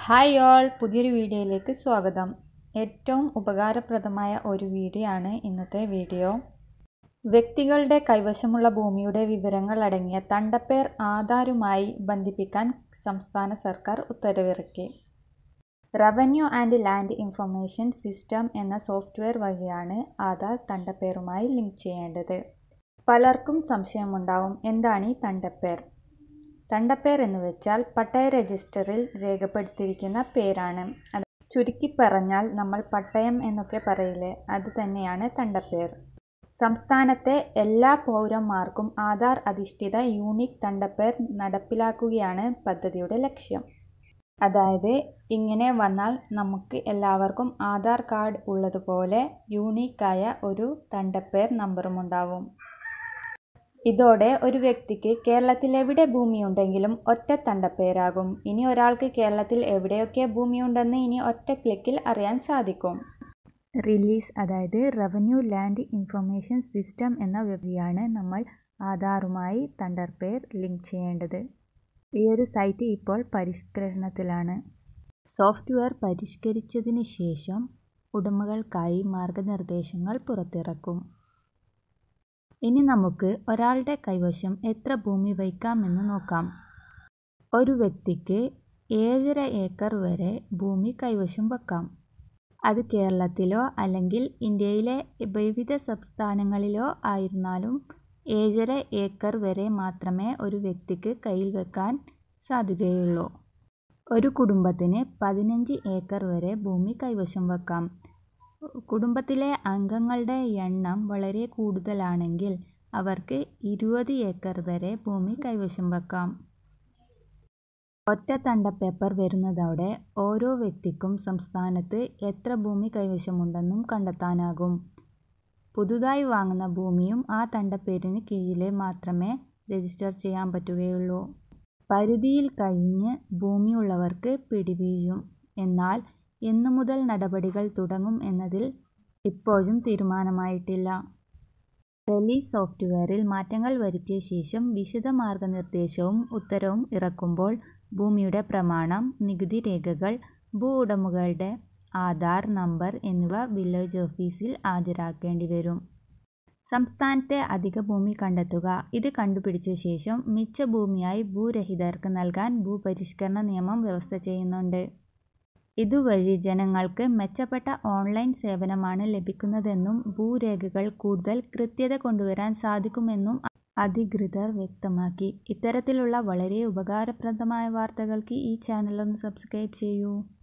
hi all പുതിയൊരു വീഡിയോയിലേക്ക് സ്വാഗതം ഏറ്റവും ഉപകാരപ്രദമായ ഒരു വീഡിയോ ആണ് ഇന്നത്തെ വീഡിയോ വ്യക്തികളുടെ കൈവശമുള്ള ഭൂമിയുടെ വിവരങ്ങൾ അടങ്ങിയ തണ്ടപ്പേർ ആധാറുമായി ബന്ധിപ്പിക്കാൻ സംസ്ഥാന സർക്കാർ ഉത്തരവിറക്കി revenue and land information system എന്ന സോഫ്റ്റ്വെയർ വഴിയാണ് ആധാർ തണ്ടപ്പേറുമായി ലിങ്ക് ചെയ്യേണ്ടത് പലർക്കും സംശയമുണ്ടാവും എന്താണ് ഈ തണ്ടപ്പേർ തണ്ടപ്പേർ എന്ന് വെച്ചാൽ പട്ടയ രജിസ്റ്ററിൽ രേഖപ്പെടുത്തിയിരിക്കുന്ന പേരാണ് അത് ചുരുക്കി പറഞ്ഞാൽ നമ്മൾ പട്ടയം എന്നൊക്കെ പറയില്ലേ അത് തന്നെയാണ് തണ്ടപ്പേർ സംസ്ഥാനത്തെ എല്ലാ പൗരന്മാർക്കും ആധാർ അധിഷ്ഠിത യൂണിക് തണ്ടപ്പേർ നടപ്പിലാക്കുകയാണ് പദ്ധതിയുടെ ലക്ഷ്യം അതായത് ഇങ്ങനെ വന്നാൽ നമുക്ക് എല്ലാവർക്കും ആധാർ കാർഡ് ഉള്ളതുപോലെ യൂണീക്കായ ഒരു തണ്ടപ്പേർ നമ്പറും ഉണ്ടാവും ഇതോടെ ഒരു വ്യക്തിക്ക് കേരളത്തിൽ എവിടെ ഭൂമിയുണ്ടെങ്കിലും ഒറ്റ തണ്ടപ്പേരാകും ഇനി ഒരാൾക്ക് കേരളത്തിൽ എവിടെയൊക്കെ ഭൂമിയുണ്ടെന്ന് ഇനി ഒറ്റ ക്ലിക്കിൽ അറിയാൻ സാധിക്കും റിലീസ് അതായത് റവന്യൂ ലാൻഡ് ഇൻഫർമേഷൻ സിസ്റ്റം എന്ന വഴിയാണ് നമ്മൾ ആധാറുമായി തണ്ടർപേർ ലിങ്ക് ചെയ്യേണ്ടത് ഈ ഒരു സൈറ്റ് ഇപ്പോൾ പരിഷ്കരണത്തിലാണ് സോഫ്റ്റ്വെയർ പരിഷ്കരിച്ചതിന് ശേഷം ഉടമകൾക്കായി മാർഗനിർദ്ദേശങ്ങൾ പുറത്തിറക്കും ഇനി നമുക്ക് ഒരാളുടെ കൈവശം എത്ര ഭൂമി വയ്ക്കാമെന്ന് നോക്കാം ഒരു വ്യക്തിക്ക് ഏഴര ഏക്കർ വരെ ഭൂമി കൈവശം വെക്കാം അത് കേരളത്തിലോ അല്ലെങ്കിൽ ഇന്ത്യയിലെ വിവിധ സംസ്ഥാനങ്ങളിലോ ആയിരുന്നാലും ഏഴര ഏക്കർ വരെ മാത്രമേ ഒരു വ്യക്തിക്ക് കയ്യിൽ വെക്കാൻ സാധിക്കുകയുള്ളൂ ഒരു കുടുംബത്തിന് പതിനഞ്ച് ഏക്കർ വരെ ഭൂമി കൈവശം വെക്കാം കുടുംബത്തിലെ അംഗങ്ങളുടെ എണ്ണം വളരെ കൂടുതലാണെങ്കിൽ അവർക്ക് ഇരുപത് ഏക്കർ വരെ ഭൂമി കൈവശം വെക്കാം ഒറ്റ തണ്ട പേപ്പർ വരുന്നതോടെ ഓരോ വ്യക്തിക്കും സംസ്ഥാനത്ത് എത്ര ഭൂമി കൈവശമുണ്ടെന്നും കണ്ടെത്താനാകും പുതുതായി വാങ്ങുന്ന ഭൂമിയും ആ തണ്ടപ്പേരിന് കീഴിലെ മാത്രമേ രജിസ്റ്റർ ചെയ്യാൻ പറ്റുകയുള്ളൂ പരിധിയിൽ കഴിഞ്ഞ് ഭൂമിയുള്ളവർക്ക് പിടിവീഴും എന്നാൽ എന്നു മുതൽ നടപടികൾ തുടങ്ങും എന്നതിൽ ഇപ്പോഴും തീരുമാനമായിട്ടില്ല റിലീസ് സോഫ്റ്റ്വെയറിൽ മാറ്റങ്ങൾ വരുത്തിയ ശേഷം വിശദ മാർഗനിർദ്ദേശവും ഉത്തരവും ഇറക്കുമ്പോൾ ഭൂമിയുടെ പ്രമാണം നികുതി രേഖകൾ ഭൂ ഉടമകളുടെ ആധാർ നമ്പർ എന്നിവ വില്ലേജ് ഓഫീസിൽ ഹാജരാക്കേണ്ടി വരും സംസ്ഥാനത്തെ അധിക ഭൂമി കണ്ടെത്തുക ഇത് കണ്ടുപിടിച്ച ശേഷം മിച്ച ഭൂമിയായി ഭൂരഹിതർക്ക് നൽകാൻ ഭൂപരിഷ്കരണ നിയമം വ്യവസ്ഥ ചെയ്യുന്നുണ്ട് ഇതുവഴി ജനങ്ങൾക്ക് മെച്ചപ്പെട്ട ഓൺലൈൻ സേവനമാണ് ലഭിക്കുന്നതെന്നും ഭൂരേഖകൾ കൂടുതൽ കൃത്യത കൊണ്ടുവരാൻ സാധിക്കുമെന്നും അധികൃതർ വ്യക്തമാക്കി ഇത്തരത്തിലുള്ള വളരെ ഉപകാരപ്രദമായ വാർത്തകൾക്ക് ഈ ചാനൽ ഒന്ന് സബ്സ്ക്രൈബ് ചെയ്യൂ